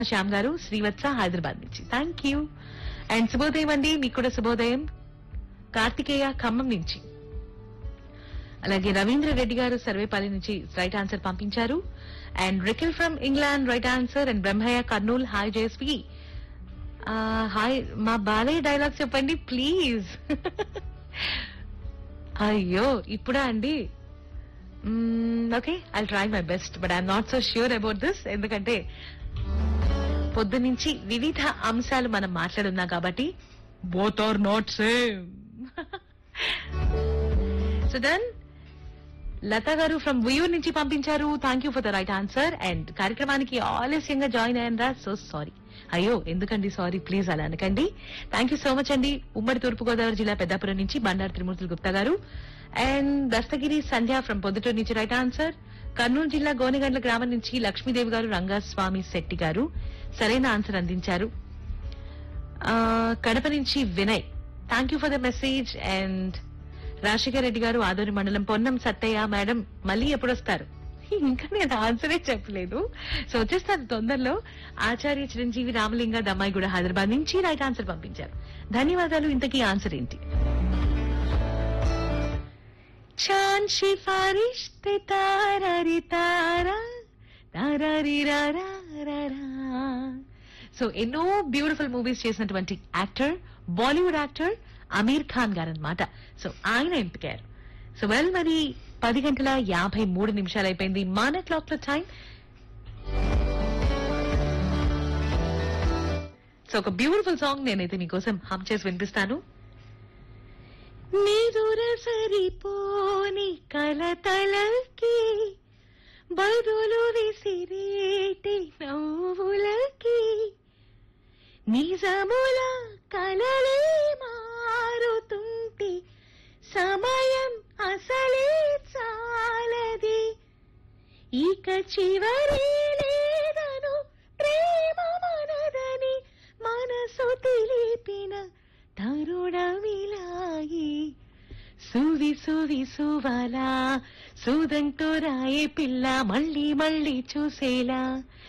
శ్యామ్ గారు శ్రీవత్స హైదరాబాద్ నుంచి thank you and శుభోదయం అండి మీకు కూడా శుభోదయం కార్తికేయ ఖమ్మం నుంచి అలాగే రవీంద్ర రెడ్డి గారు సర్వేపల్లి నుంచి రైట్ ఆన్సర్ పంపించారు అండ్ రికిల్ from England right answer and Brahmaiah Kurnool hi Jayasvi hi మా బాలయ్య డైలాగ్ చెప్పండి ప్లీజ్ అయ్యో ఇప్పుడా అండి okay I try my best but I'm not so sure about this ఎందుకంటే పొద్దు నుంచి వివిధ అంశాలు మనం మాట్లాడున్నాం కాబట్టి both are not same so then Latha గారు ఫ్రమ్ వియూర్ నుంచి పంపించారు thank you for the right answer and కార్యక్రమానికి ఆలస్యంగా జాయిన్ అయ్యారా సో సారీ అయ్యో ఎందుకండి సారీ ప్లీజ్ అలా అనకండి థ్యాంక్ యూ సో మచ్ అండి ఉమ్మడి తూర్పుగోదావరి జిల్లా పెద్దాపురం నుంచి బండారు త్రిమూర్తులు గుప్తా గారు అండ్ దస్తగిరి సంధ్య ఫ్రమ్ పొద్దుటూరు నుంచి రైట్ ఆన్సర్ కర్నూలు జిల్లా గోనెగండ్ల గ్రామం నుంచి లక్ష్మీదేవి గారు రంగస్వామి శెట్టి గారు సరైన ఆన్సర్ అందించారు ఆ, కడప నుంచి Vinay thank you for the message and Rajasekhar Reddy గారు ఆదోని మండలం పొన్నం సత్తయ్య మేడం మళ్ళీ ఎప్పుడు వస్తారు ఇంకా నేను ఆన్సరే చెప్పలేదు సో వచ్చేస్తాను తొందరలో ఆచార్య చిరంజీవి రామలింగ దమ్మాయి కూడా హైదరాబాద్ నుంచి రైట్ ఆన్సర్ పంపించారు ధన్యవాదాలు ఇంతకీ ఆన్సర్ ఏంటి చాన్ సిఫారిష్ తే తారారి తారా తారారి రారారా. సో ఎన్నో బ్యూటిఫుల్ మూవీస్ చేసినటువంటి యాక్టర్ బాలీవుడ్ యాక్టర్ అమీర్ ఖాన్ గారు అనమాట సో ఆయన ఎంపికారు సో వెల్ మరి పది గంటల యాభై మూడు నిమిషాలు అయిపోయింది మన క్లాక్ లో టైం సో ఒక బ్యూటిఫుల్ సాంగ్ నేనైతే మీకోసం హమ్ చేసి వినిపిస్తాను నిదుర సరిపోని కలతలకి బదులు విసిరేటి నవ్వులకి నిజముల కలలే మారుతుంటే సమయం అసలే చాలది ఇక చివరి లేదను ప్రేమ మనదని మనసు తెలిపిన తరుణమిలాయి సువి సువి సువలా సుదంతో రాయే పిల్ల మళ్ళీ మళ్ళీ చూసేలా